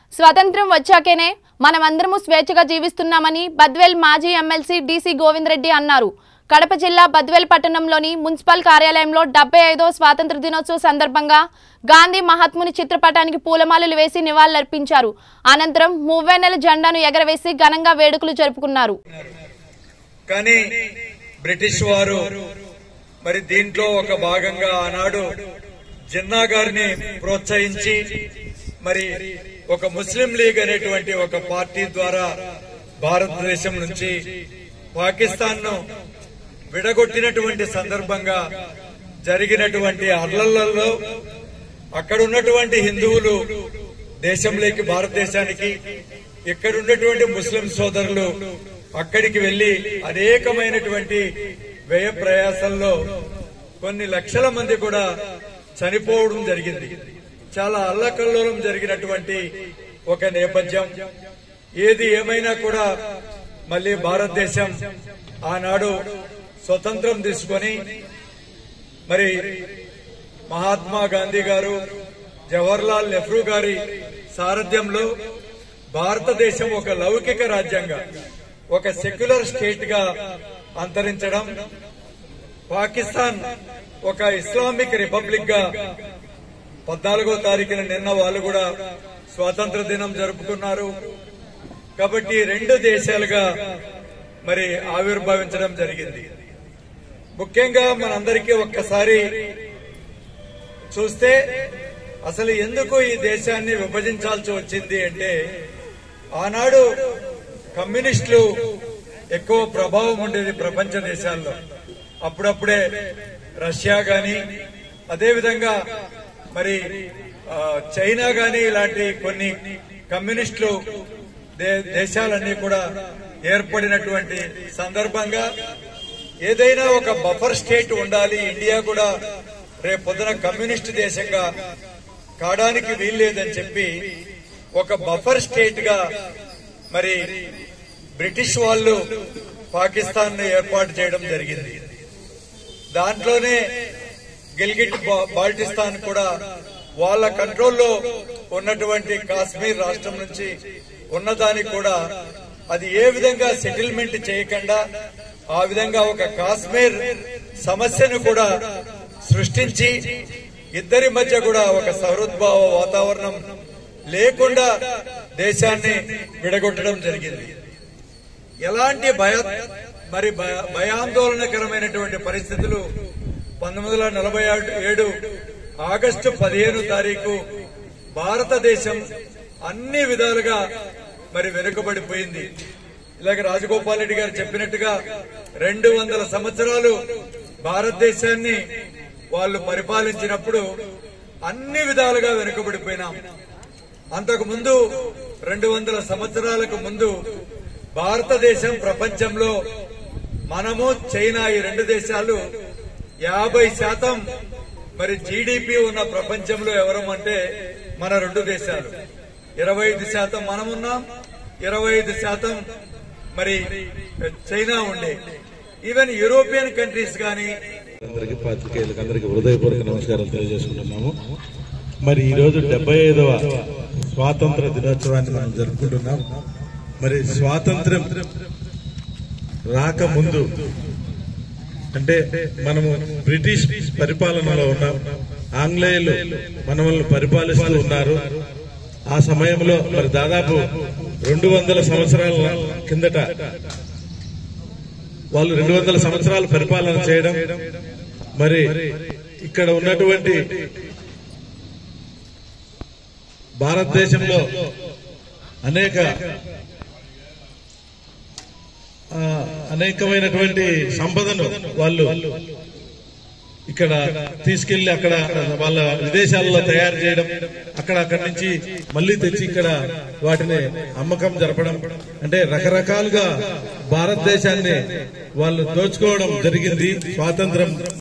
స్వతంత్రం వచ్చాకేనే మనమందరము స్వేచ్ఛగా జీవిస్తున్నామని బద్వేల్ మాజీ ఎమ్మెల్సీ డీసీ గోవిందరెడ్డి అన్నారు కడప జిల్లా బద్వేల్ పట్టణంలోని మున్సిపల్ కార్యాలయంలో డెబ్బై ఐదో స్వాతంత్ర దినోత్సవ సందర్భంగా గాంధీ మహాత్ముని చిత్రపటానికి పూలమాలలు వేసి నివాళులర్పించారు అనంతరం మువ్వెన్నెల జెండాను ఎగరవేసి ఘనంగా వేడుకలు జరుపుకున్నారు కానీ బ్రిటిష్ వారు మరి దీంట్లో ఒక భాగంగా ఆనాడు జిన్నా గారిని ప్రోత్సహించి మరి ఒక ముస్లిం లీగ్ అనేటువంటి ఒక పార్టీ ద్వారా భారతదేశం నుంచి పాకిస్తాన్ ను విడగొట్టినటువంటి సందర్భంగా జరిగినటువంటి అర్లలలో అక్కడ ఉన్నటువంటి హిందువులు దేశంలోకి భారతదేశానికి ఇక్కడ ఉన్నటువంటి ముస్లిం సోదరులు అక్కడికి వెళ్లి అనేకమైనటువంటి వ్యయ ప్రయాసంలో కొన్ని లక్షల మంది కూడా చనిపోవడం జరిగింది చాలా అల్లకల్లోలం జరిగినటువంటి ఒక నేపథ్యం ఏది ఏమైనా కూడా మళ్ళీ భారతదేశం ఆనాడు స్వతంత్రం తీసుకొని మరి మహాత్మా గాంధీ గారు జవహర్లాల్ నెహ్రూ గారి సారథ్యంలో భారతదేశం ఒక లౌకిక రాజ్యంగా ఒక సెక్యులర్ స్టేట్ గా అంతరించడం పాకిస్తాన్ ఒక ఇస్లామిక్ రిపబ్లిక్ గా పద్నాలుగో తారీఖున నిన్న వాళ్ళు కూడా స్వాతంత్ర దినం జరుపుకున్నారు కాబట్టి రెండు దేశాలుగా మరి ఆవిర్భవించడం జరిగింది ముఖ్యంగా మనందరికీ ఒక్కసారి చూస్తే అసలు ఎందుకు ఈ దేశాన్ని విభజించాల్సి వచ్చింది అంటే ఆనాడు కమ్యూనిస్టులు ఎక్కువ ప్రభావం ఉండేది ప్రపంచ దేశాల్లో అప్పుడప్పుడే రష్యా గాని అదేవిధంగా మరి ఆ, చైనా గాని ఇలాంటి కొన్ని కమ్యూనిస్టులు దే- దేశాలన్నీ కూడా ఏర్పడినటువంటి సందర్భంగా ఏదైనా ఒక బఫర్ స్టేట్ ఉండాలి ఇండియా కూడా రేపు పొద్దున కమ్యూనిస్ట్ దేశంగా కావడానికి వీల్లేదని చెప్పి ఒక బఫర్ స్టేట్ గా మరి బ్రిటిష్ వాళ్ళు పాకిస్తాన్ ను ఏర్పాటు చేయడం జరిగింది దాంట్లోనే గిల్గిట్ బా- బాల్టిస్తాన్ కూడా వాళ్ళ కంట్రోల్లో ఉన్నటువంటి కాశ్మీర్ రాష్ట్రం నుంచి ఉన్నదానికి కూడా అది ఏ విధంగా సెటిల్మెంట్ చేయకుండా ఆ విధంగా ఒక కాశ్మీర్ సమస్యను కూడా సృష్టించి ఇద్దరి మధ్య కూడా ఒక సహృద్భావ వాతావరణం లేకుండా దేశాన్ని విడగొట్టడం జరిగింది ఎలాంటి భయ మరి భయ- భయాందోళనకరమైనటువంటి పరిస్థితులు పంతొమ్మిది వందల నలభై ఏడు ఆగస్టు పదిహేను తారీఖు భారతదేశం అన్ని విధాలుగా మరి వెనుకబడిపోయింది ఇలాగ రాజగోపాల్ రెడ్డి గారు చెప్పినట్టుగా రెండు వందల సంవత్సరాలు భారతదేశాన్ని వాళ్ళు పరిపాలించినప్పుడు అన్ని విధాలుగా వెనుకబడిపోయినాం అంతకు ముందు రెండు వందల సంవత్సరాలకు ముందు భారతదేశం ప్రపంచంలో మనము చైనా ఈ రెండు దేశాలు యాభై శాతం మరి జీడిపి ఉన్న ప్రపంచంలో ఎవరు అంటే మన రెండు దేశాలు ఇరవై ఐదు శాతం మనమున్నాం ఇరవై ఐదు శాతం మరి చైనా ఉండే ఈవెన్ యూరోపియన్ కంట్రీస్ కానీ అందరికీ పాత్రికేయులకు అందరికీ హృదయపూర్వక నమస్కారాలు తెలియజేసుకుంటున్నాము మరి ఈ రోజు డెబ్బై ఐదవ స్వాతంత్ర దినోత్సవాన్ని మనం జరుపుకుంటున్నాం మరి స్వాతంత్రం రాకముందు అంటే మనము బ్రిటిష్ పరిపాలనలో ఉన్నాం ఆంగ్లేయులు మనల్ని పరిపాలిస్తూ ఉన్నారు ఆ సమయంలో మరి దాదాపు రెండు వందల సంవత్సరాల కిందట వాళ్ళు రెండు వందల సంవత్సరాలు పరిపాలన చేయడం మరి ఇక్కడ ఉన్నటువంటి భారతదేశంలో అనేక ఆ, అనేకమైనటువంటి సంపదను వాళ్ళు ఇక్కడ తీసుకెళ్లి అక్కడ వాళ్ళ విదేశాలలో తయారు చేయడం అక్కడ అక్కడి నుంచి మళ్ళీ తెచ్చి ఇక్కడ వాటిని అమ్మకం జరపడం అంటే రకరకాలుగా భారతదేశాన్ని వాళ్ళు దోచుకోవడం జరిగింది స్వాతంత్రం